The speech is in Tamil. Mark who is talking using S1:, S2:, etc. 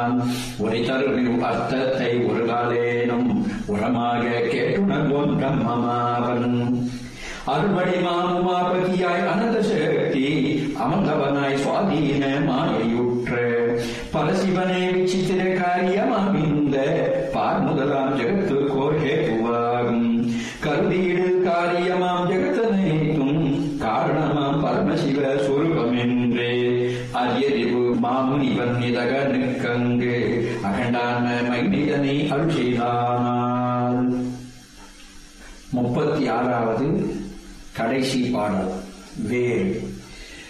S1: உரை தருவின் அர்த்தத்தை ஒரு காலேனும் உரமாக கேட்டுணர்வோம் பிரம்மமாவன் அறுபடி மாமுமாபதியாய் அனந்த சக்தி அமர்ந்தவனாய் சுவாதீன மாயையுற்ற பரசிவனே விசித்திர காரியமாமிந்த பார் முதலாம் ஜெகத்து கோர் ஹேதுவாகும் கருதீடு காரியமாம் ஜெகத்தனைத்தும் காரணமாம் பரமசிவ சொரூபமென்றே அரியறிவு மாமுனிவன் நிதக நிற்கங்கு அகண்டான மைனிதனை அருள் செய்தானால் முப்பத்தி ஆறாவது கடைசி பாடல் வேல்